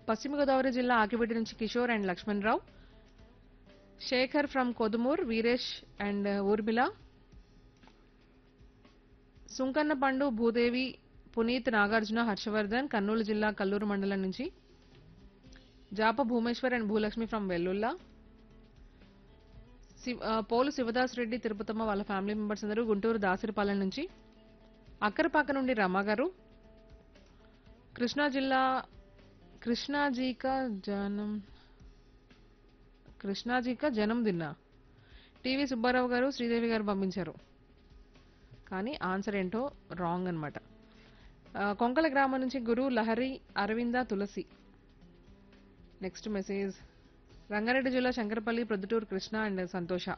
పశ్చిమ గోదావరి జిల్లా ఆకివీటి నుంచి Kishore and Lakshman Rao Sekhar from Kodumur Veeresh and Urmila Sunkanna Pandu Bhudevi Puneeth Nagarjuna Harshavardhan Kurnool జిల్లా కల్లూరు మండలం నుంచి జాప భూమేశ్వర్ అండ్ భూలక్ష్మి ఫ్రమ్ వెల్లుల్లా శివ్- ఆ, పోలు శివదాస్ రెడ్డి తిరుపతమ్మ వాళ్ళ ఫ్యామిలీ మెంబర్స్ అందరూ గుంటూరు దాసరిపాలెం నుంచి అక్కరపాక నుండి రమ గారు కృష్ణా జిల్లా కృష్ణాజీక జనం కృష్ణాజీక జనం దిన్నా టీవీ సుబ్బారావు గారు శ్రీదేవి గారు పంపించారు కానీ ఆన్సర్ ఏంటో రాంగ్ అనమాట కొంకల గ్రామం నుంచి గురు లహరి అరవింద తులసి నెక్స్ట్ మెసేజ్ రంగారెడ్డి జిల్లా శంకరపల్లి ప్రొద్దుటూరు కృష్ణ అండ్ సంతోష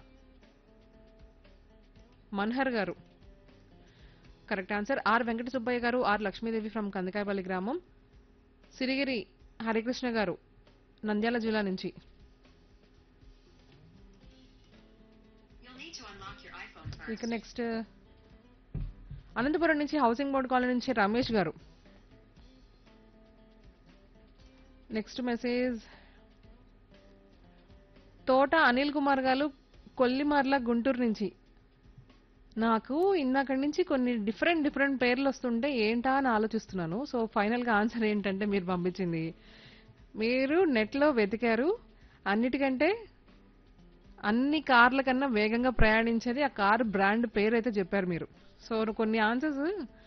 మన్హర్ గారు correct answer R Venkata Subbaiah గారు ఆర్ లక్ష్మీదేవి ఫ్రమ్ కందకాయపల్లి గ్రామం సిరిగిరి హరికృష్ణ గారు నంద్యాల జిల్లా నుంచి You'll need to unlock your iPhone first. ఇక నెక్స్ట్ అనంతపురం నుంచి హౌసింగ్ బోర్డ్ కాలనీ నుంచి రమేష్ గారు నెక్స్ట్ మెసేజ్ తోట అనిల్ కుమార్ గారు కొల్లిమర్ల గుంటూరు నుంచి నాకు ఇందాక నుంచి కొన్ని డిఫరెంట్ డిఫరెంట్ పేర్లు వస్తుంటే ఏంటా అని ఆలోచిస్తున్నాను సో ఫైనల్గా ఆన్సర్ ఏంటంటే మీరు పంపించింది మీరు నెట్లో వెతికారు అన్నిటికంటే అన్ని కార్ల కన్నా వేగంగా ప్రయాణించేది ఆ కార్ బ్రాండ్ పేరు అయితే చెప్పారు మీరు సో కొన్ని ఆన్సర్స్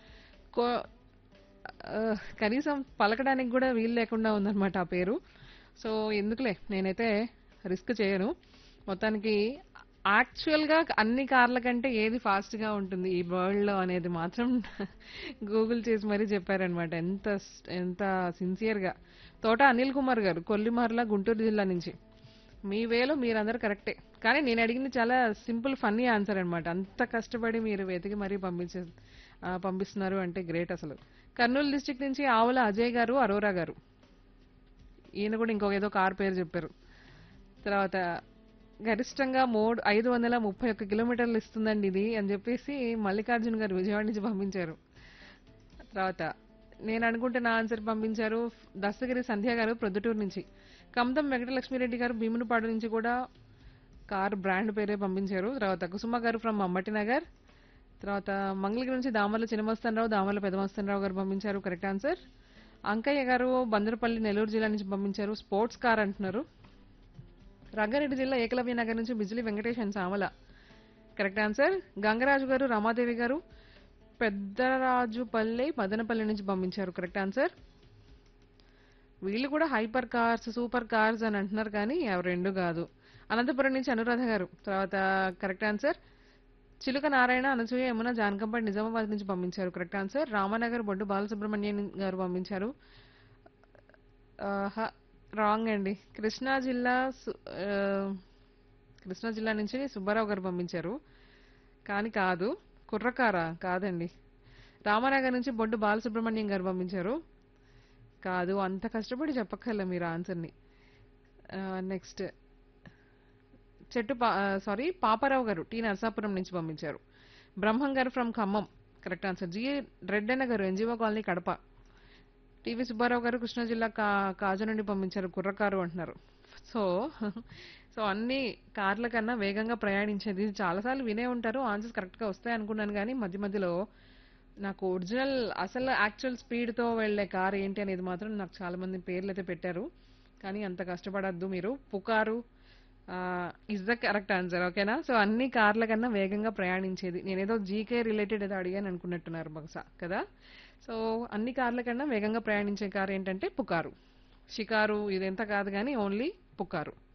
కనీసం పలకడానికి కూడా వీలు లేకుండా ఉందన్నమాట ఆ పేరు సో ఎందుకులే నేనైతే రిస్క్ చేయను మొత్తానికి యాక్చువల్గా అన్ని కార్ల కంటే ఏది ఫాస్ట్గా ఉంటుంది ఈ వరల్డ్లో అనేది మాత్రం గూగుల్ చేసి మరీ చెప్పారనమాట ఎంత ఎంత సిన్సియర్గా తోట అనిల్ కుమార్ గారు కొల్లిమర్ల గుంటూరు జిల్లా నుంచి మీ వేలో మీరందరూ కరెక్టే కానీ నేను అడిగింది చాలా సింపుల్ ఫన్నీ ఆన్సర్ అన్నమాట అంత కష్టపడి మీరు వెతికి మరీ పంపించే ఆ, పంపిస్తున్నారు అంటే గ్రేట్ అసలు కర్నూలు డిస్టిక్ నుంచి ఆవుల అజయ్ గారు అరోరా గారు ఈయన కూడా ఇంకొక ఏదో కార్ పేరు చెప్పారు తర్వాత గరిష్టంగా మూడు ఐదు వందల ముప్పై ఒక్క కిలోమీటర్లు ఇస్తుందండి ఇది అని చెప్పేసి మల్లికార్జున్ గారు విజయవాడ నుంచి పంపించారు తర్వాత నేను అనుకుంటున్న ఆన్సర్ పంపించారు దస్తగిరి సంధ్య గారు ప్రొద్దుటూరు నుంచి కమతం వెంకటలక్ష్మిరెడ్డి గారు భీమునిపాడు నుంచి కూడా కార్ బ్రాండ్ పేరే పంపించారు తర్వాత కుసుమ గారు ఫ్రమ్ అమ్మటి నగర్ తర్వాత మంగళగిరి నుంచి దామర్ల చిన్నమస్తానరావు దామర్ల పెదమస్తానరావు గారు పంపించారు కరెక్ట్ ఆన్సర్ అంకయ్య గారు బందరపల్లి నెల్లూరు జిల్లా నుంచి పంపించారు స్పోర్ట్స్ కార్ అంటున్నారు రంగారెడ్డి జిల్లా ఏకలవ్య నగర్ నుంచి Bijili Venkatesh and Samala correct answer Gangaraju గారు రమాదేవి గారు పెద్దరాజుపల్లి మదనపల్లి నుంచి పంపించారు కరెక్ట్ ఆన్సర్ వీళ్ళు కూడా హైపర్ కార్స్ సూపర్ కార్స్ అని అంటున్నారు కానీ అవి రెండు కాదు అనంతపురం నుంచి అనురాధ గారు తర్వాత కరెక్ట్ ఆన్సర్ చిలుక నారాయణ అనసూయ యమున జానకంపేట నిజామాబాద్ నుంచి పంపించారు కరెక్ట్ ఆన్సర్ రామనగర్ బొడ్డు బాలసుబ్రహ్మణ్యం గారు పంపించారు రాంగ్ అండి కృష్ణా జిల్లా సు- ఆ, కృష్ణా జిల్లా నుంచి సుబ్బారావు గారు పంపించారు కానీ కాదు కుర్రకారా కాదండి రామనగర్ నుంచి బొడ్డు బాలసుబ్రహ్మణ్యం గారు పంపించారు కాదు అంత కష్టపడి చెప్పక్కర్లే మీరు ఆన్సర్ని నెక్స్ట్ చెట్టు సారీ పాపారావు గారు టీ నరసాపురం నుంచి పంపించారు బ్రహ్మం గారు from Khammam correct answer G Reddanna గారు NGO colony Kadapa TV Subbarao గారు కృష్ణా జిల్లా కా కాజు నుండి పంపించారు కుర్రకారు అంటున్నారు సో సో అన్ని కార్ల కన్నా వేగంగా ప్రయాణించేది ఇది చాలాసార్లు వినే ఉంటారు ఆన్సర్స్ కరెక్ట్గా వస్తాయి అనుకున్నాను కానీ మధ్య మధ్యలో నాకు ఒరిజినల్ అసలు యాక్చువల్ స్పీడ్తో వెళ్ళే కార్ ఏంటి అనేది మాత్రం నాకు చాలా మంది పేర్లు అయితే పెట్టారు కానీ అంత కష్టపడద్దు మీరు పుకారు ఇస్ ద కరెక్ట్ ఆన్సర్ ఓకేనా సో అన్ని కార్ల కన్నా వేగంగా ప్రయాణించేది నేనేదో జీకే రిలేటెడ్ ఏదో అడిగాను అనుకున్నట్టున్నారు బహుశా కదా సో అన్ని కార్ల కన్నా వేగంగా ప్రయాణించే కార్ ఏంటంటే పుకారు షికారు ఇదెంత కాదు కానీ ఓన్లీ పుకారు